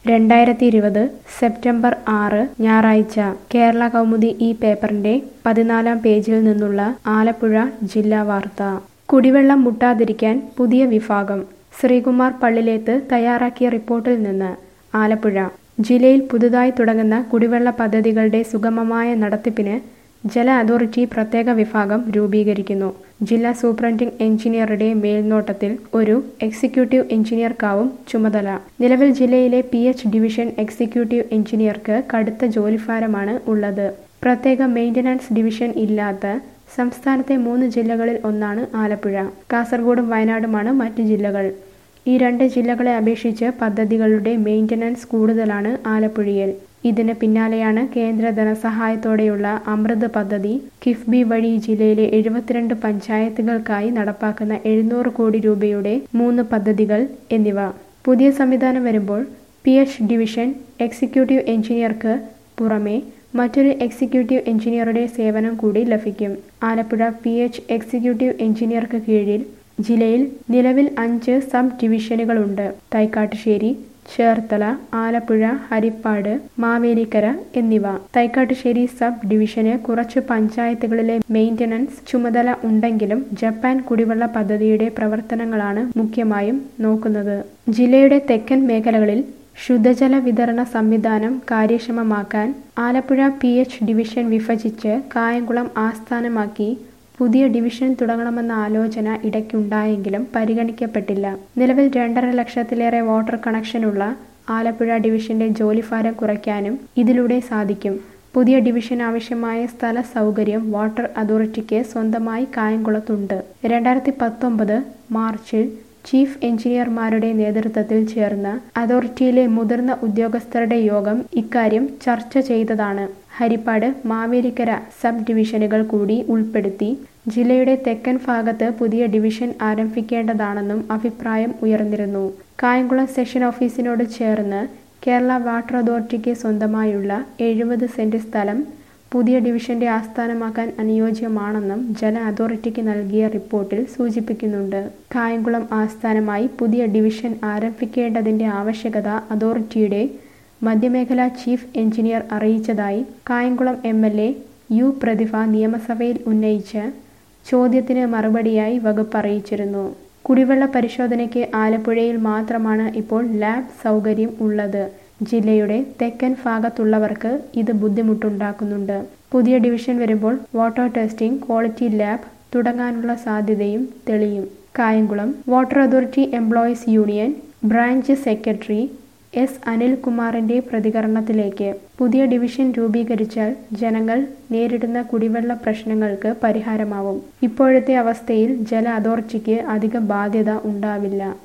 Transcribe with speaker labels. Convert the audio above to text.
Speaker 1: രണ്ടായിരത്തി ഇരുപത് സെപ്റ്റംബർ ആറ് ഞായറാഴ്ച കേരള കൗമുദി ഈ പേപ്പറിന്റെ പതിനാലാം പേജിൽ നിന്നുള്ള ആലപ്പുഴ ജില്ലാ വാർത്ത കുടിവെള്ളം മുട്ടാതിരിക്കാൻ പുതിയ വിഭാഗം ശ്രീകുമാർ പള്ളിലേത്ത് തയ്യാറാക്കിയ റിപ്പോർട്ടിൽ നിന്ന് ആലപ്പുഴ ജില്ലയിൽ പുതുതായി തുടങ്ങുന്ന കുടിവെള്ള പദ്ധതികളുടെ സുഗമമായ നടത്തിപ്പിന് ജല അതോറിറ്റി പ്രത്യേക വിഭാഗം രൂപീകരിക്കുന്നു ജില്ലാ സൂപ്രണ്ടിംഗ് എഞ്ചിനീയറുടെ മേൽനോട്ടത്തിൽ ഒരു എക്സിക്യൂട്ടീവ് എഞ്ചിനീയർക്കാവും ചുമതല നിലവിൽ ജില്ലയിലെ പി എച്ച് ഡിവിഷൻ എക്സിക്യൂട്ടീവ് എഞ്ചിനീയർക്ക് കടുത്ത ജോലിഭാരമാണ് ഉള്ളത് പ്രത്യേക മെയിൻ്റനൻസ് ഡിവിഷൻ ഇല്ലാത്ത സംസ്ഥാനത്തെ മൂന്ന് ജില്ലകളിൽ ഒന്നാണ് ആലപ്പുഴ കാസർഗോഡും വയനാടുമാണ് മറ്റ് ജില്ലകൾ ഈ രണ്ട് ജില്ലകളെ അപേക്ഷിച്ച് പദ്ധതികളുടെ മെയിൻ്റനൻസ് കൂടുതലാണ് ആലപ്പുഴയിൽ ഇതിന് പിന്നാലെയാണ് കേന്ദ്ര ധനസഹായത്തോടെയുള്ള അമൃത് പദ്ധതി കിഫ്ബി വഴി ജില്ലയിലെ എഴുപത്തിരണ്ട് പഞ്ചായത്തുകൾക്കായി നടപ്പാക്കുന്ന എഴുന്നൂറ് കോടി രൂപയുടെ മൂന്ന് പദ്ധതികൾ എന്നിവ പുതിയ സംവിധാനം വരുമ്പോൾ പി എച്ച് ഡിവിഷൻ എക്സിക്യൂട്ടീവ് എഞ്ചിനീയർക്ക് പുറമെ മറ്റൊരു എക്സിക്യൂട്ടീവ് എഞ്ചിനീയറുടെ സേവനം കൂടി ലഭിക്കും ആലപ്പുഴ പി എച്ച് എക്സിക്യൂട്ടീവ് എഞ്ചിനീയർക്ക് കീഴിൽ ജില്ലയിൽ നിലവിൽ അഞ്ച് സബ് ഡിവിഷനുകളുണ്ട് തൈക്കാട്ടുശ്ശേരി ചേർത്തല ആലപ്പുഴ ഹരിപ്പാട് മാവേലിക്കര എന്നിവ തൈക്കാട്ടുശ്ശേരി സബ് ഡിവിഷന് കുറച്ച് പഞ്ചായത്തുകളിലെ മെയിൻ്റനൻസ് ചുമതല ഉണ്ടെങ്കിലും ജപ്പാൻ കുടിവെള്ള പദ്ധതിയുടെ പ്രവർത്തനങ്ങളാണ് മുഖ്യമായും നോക്കുന്നത് ജില്ലയുടെ തെക്കൻ മേഖലകളിൽ ശുദ്ധജല വിതരണ സംവിധാനം കാര്യക്ഷമമാക്കാൻ ആലപ്പുഴ പി എച്ച് ഡിവിഷൻ വിഭജിച്ച് കായംകുളം ആസ്ഥാനമാക്കി പുതിയ ഡിവിഷൻ തുടങ്ങണമെന്ന ആലോചന ഇടയ്ക്കുണ്ടായെങ്കിലും പരിഗണിക്കപ്പെട്ടില്ല നിലവിൽ രണ്ടര ലക്ഷത്തിലേറെ വാട്ടർ കണക്ഷനുള്ള ആലപ്പുഴ ഡിവിഷന്റെ ജോലിഭാരം കുറയ്ക്കാനും ഇതിലൂടെ സാധിക്കും പുതിയ ഡിവിഷൻ ആവശ്യമായ സ്ഥല സൗകര്യം വാട്ടർ അതോറിറ്റിക്ക് സ്വന്തമായി കായംകുളത്തുണ്ട് രണ്ടായിരത്തി പത്തൊമ്പത് മാർച്ചിൽ ചീഫ് എഞ്ചിനീയർമാരുടെ നേതൃത്വത്തിൽ ചേർന്ന അതോറിറ്റിയിലെ മുതിർന്ന ഉദ്യോഗസ്ഥരുടെ യോഗം ഇക്കാര്യം ചർച്ച ചെയ്തതാണ് ഹരിപ്പാട് മാവേലിക്കര സബ് ഡിവിഷനുകൾ കൂടി ഉൾപ്പെടുത്തി ജില്ലയുടെ തെക്കൻ ഭാഗത്ത് പുതിയ ഡിവിഷൻ ആരംഭിക്കേണ്ടതാണെന്നും അഭിപ്രായം ഉയർന്നിരുന്നു കായംകുളം സെഷൻ ഓഫീസിനോട് ചേർന്ന് കേരള വാട്ടർ അതോറിറ്റിക്ക് സ്വന്തമായുള്ള എഴുപത് സെന്റ് സ്ഥലം പുതിയ ഡിവിഷന്റെ ആസ്ഥാനമാക്കാൻ അനുയോജ്യമാണെന്നും ജല അതോറിറ്റിക്ക് നൽകിയ റിപ്പോർട്ടിൽ സൂചിപ്പിക്കുന്നുണ്ട് കായംകുളം ആസ്ഥാനമായി പുതിയ ഡിവിഷൻ ആരംഭിക്കേണ്ടതിന്റെ ആവശ്യകത അതോറിറ്റിയുടെ മധ്യമേഖലാ ചീഫ് എഞ്ചിനീയർ അറിയിച്ചതായി Kayamkulam M L A U Prathibha നിയമസഭയിൽ ഉന്നയിച്ച ചോദ്യത്തിന് മറുപടിയായി വകുപ്പ് അറിയിച്ചിരുന്നു കുടിവെള്ള പരിശോധനയ്ക്ക് ആലപ്പുഴയിൽ മാത്രമാണ് ഇപ്പോൾ ലാബ് സൗകര്യം ഉള്ളത് ജില്ലയുടെ തെക്കൻ ഭാഗത്തുള്ളവർക്ക് ഇത് ബുദ്ധിമുട്ടുണ്ടാക്കുന്നുണ്ട് പുതിയ ഡിവിഷൻ വരുമ്പോൾ വാട്ടർ ടെസ്റ്റിംഗ് ക്വാളിറ്റി ലാബ് തുടങ്ങാനുള്ള സാധ്യതയും തെളിയും Kayamkulam water authority employees union branch secretary S അനിൽകുമാറിന്റെ പ്രതികരണത്തിലേക്ക് പുതിയ ഡിവിഷൻ രൂപീകരിച്ചാൽ ജനങ്ങൾ നേരിടുന്ന കുടിവെള്ള പ്രശ്നങ്ങൾക്ക് പരിഹാരമാവും ഇപ്പോഴത്തെ അവസ്ഥയിൽ ജല അതോറിറ്റിക്ക് അധിക ബാധ്യത ഉണ്ടാവില്ല